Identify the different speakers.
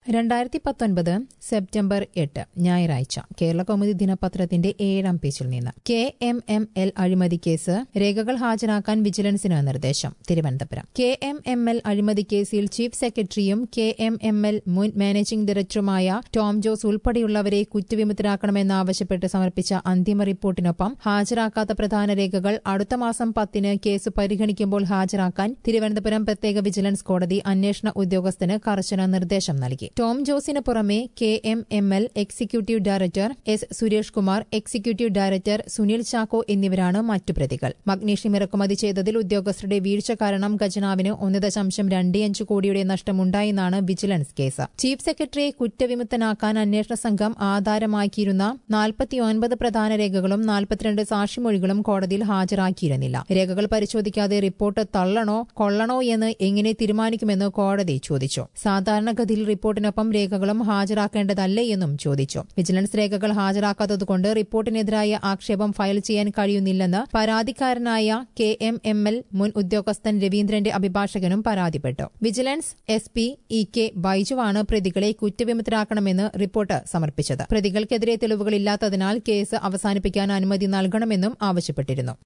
Speaker 1: രണ്ടായിരത്തി പത്തൊൻപത് സെപ്റ്റംബർ എട്ട് ഞായറാഴ്ച കേരള കൗമുദി ദിനപത്രത്തിന്റെ ഏഴാം പേജിൽ നിന്ന് കെ എം എം എൽ അഴിമതി കേസ് രേഖകൾ ഹാജരാക്കാൻ വിജിലൻസിന് നിർദ്ദേശം Thiruvananthapuram K M M L അഴിമതി കേസിൽ ചീഫ് സെക്രട്ടറിയും കെ എം എം എൽ മുൻ മാനേജിംഗ് ഡയറക്ടറുമായ ടോം ജോസ് ഉൾപ്പെടെയുള്ളവരെ കുറ്റവിമുക്തരാക്കണമെന്നാവശ്യപ്പെട്ട് സമർപ്പിച്ച അന്തിമ റിപ്പോർട്ടിനൊപ്പം ഹാജരാക്കാത്ത പ്രധാന രേഖകൾ അടുത്ത മാസം പത്തിന് കേസ് പരിഗണിക്കുമ്പോൾ ഹാജരാക്കാൻ തിരുവനന്തപുരം പ്രത്യേക വിജിലൻസ് കോടതി അന്വേഷണ ഉദ്യോഗസ്ഥന് കർശന നിർദ്ദേശം നൽകി ടോം ജോസിന് പുറമെ K M M L executive director S Suresh Kumar executive director Sunil Chacko എന്നിവരാണ് മറ്റു പ്രതികൾ മഗ്നീഷ്യം ഇറക്കുമതി ചെയ്തതിൽ ഉദ്യോഗസ്ഥരുടെ വീഴ്ച കാരണം ഖജനാവിന് ഒന്ന് ദശാംശം രണ്ട് അഞ്ച് കോടിയുടെ നഷ്ടമുണ്ടായെന്നാണ് വിജിലൻസ് കേസ് ചീഫ് സെക്രട്ടറിയെ കുറ്റവിമുക്തനാക്കാൻ അന്വേഷണ സംഘം ആധാരമാക്കിയിരുന്ന നാൽപ്പത്തിയൊൻപത് പ്രധാന രേഖകളും നാൽപ്പത്തിരണ്ട് സാക്ഷിമൊഴികളും കോടതിയിൽ ഹാജരാക്കിയിരുന്നില്ല രേഖകൾ പരിശോധിക്കാതെ റിപ്പോർട്ട് തള്ളണോ കൊള്ളണോ എന്ന് എങ്ങനെ തീരുമാനിക്കുമെന്ന് കോടതി ചോദിച്ചു സാധാരണഗതിയിൽ റിപ്പോർട്ടിനൊപ്പം രേഖകളും ഹാജരാക്കേണ്ടതല്ലേ എന്നും ചോദിച്ചു വിജിലൻസ് രേഖകൾ ഹാജരാക്കാത്തതുകൊണ്ട് റിപ്പോർട്ടിനെതിരായ ആക്ഷേപം ഫയൽ ചെയ്യാൻ കഴിയുന്നില്ലെന്ന് പരാതിക്കാരനായ കെ എം എം എൽ മുൻ ഉദ്യോഗസ്ഥൻ രവീന്ദ്രന്റെ അഭിഭാഷകനും പരാതിപ്പെട്ടു vigilance S P E K ബൈജുവാണ് പ്രതികളെ കുറ്റവിമുക്തരാക്കണമെന്ന് റിപ്പോർട്ട് സമർപ്പിച്ചത് പ്രതികൾക്കെതിരെ തെളിവുകളില്ലാത്തതിനാൽ കേസ് അവസാനിപ്പിക്കാൻ അനുമതി നൽകണമെന്നും ആവശ്യപ്പെട്ടിരുന്നു